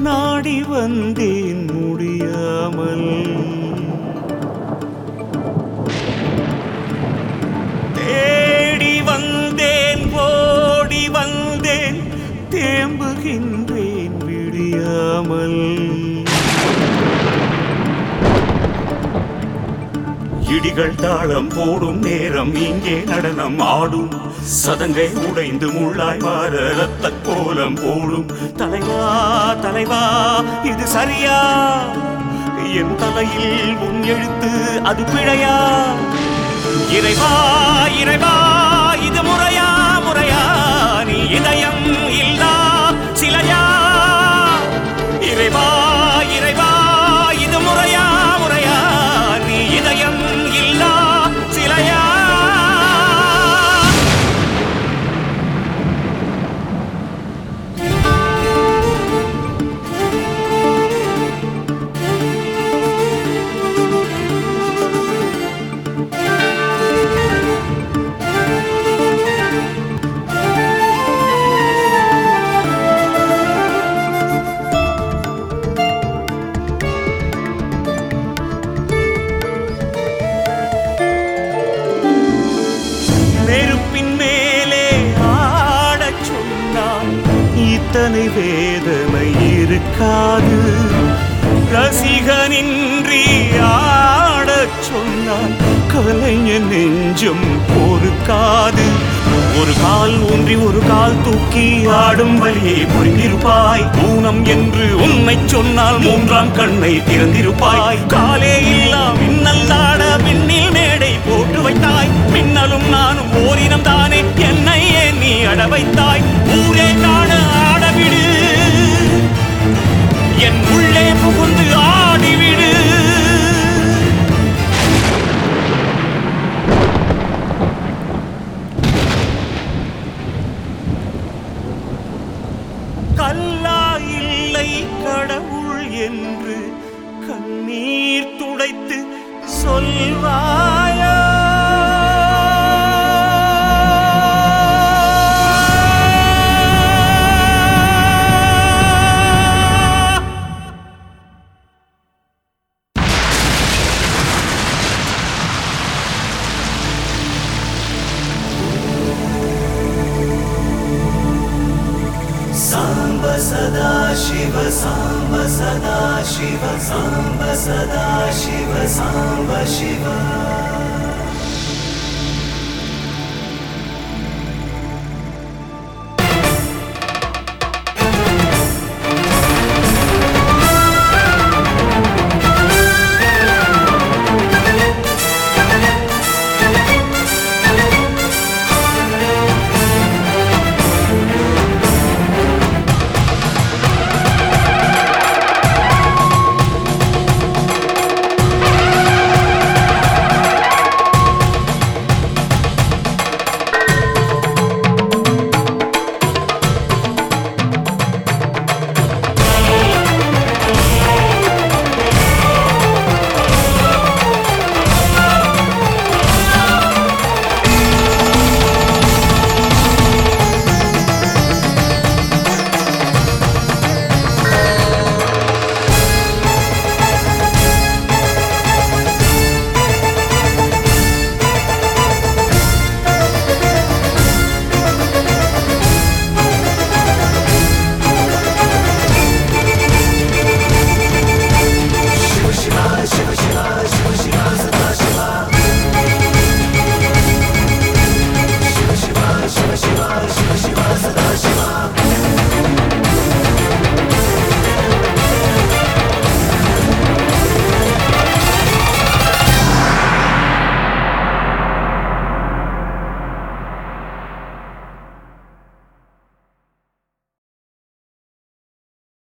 நாடி வந்தேன் முடியாமல் தேடி வந்தேன் ஓடி வந்தேன் தேம்புகின்றேன் விடியாமல் இடிகள் தாளம் போடும் நேரம் இங்கே நடனம் ஆடும் சதங்கை உடைந்து முள்ளாய் மாற ரத்த கோலம் போடும் தலைவா தலைவா இது சரியா என் தலையில் உன் எழுத்து அது பிழையா இறைவா இறைவா இது முறையா முறையா நீ இதயம் இல்லா சிலையா இறைவா இறைவா இது முறையா முறையா நீ இதயம் இல்லா சிலையா நெருப்பின் மேலே ஆடச் சொன்னால் இத்தனை வேதனை இருக்காது ரசிகனின்றி ஆடச் சொன்னால் கலைஞன் நெஞ்சம் பொறுக்காது ஒரு கால் ஊன்றி ஒரு கால் தூக்கி ஆடும் வழியை புரிந்திருப்பாய் ஊனம் என்று உன்னை சொன்னால் மூன்றாம் கண்ணை திறந்திருப்பாய் காலே இல்லா மின்னல் ஆட மின்னில் மேடை போட்டு வைத்தாய் மின்னலும் நானும் ஓரினம் தானே என்னை ஏன் நீ அட வைத்தாய் ஊரே காண ஆடவிடு என் உள்ளே புகுந்து ஆடிவிடு கல்லா இல்லை கடவுள் என்று கண்ணீர் துடைத்து சொல்வாயா साम्ब सदा शिव साम्ब सदा शिव साम्ब सदा शिव साम्ब शिव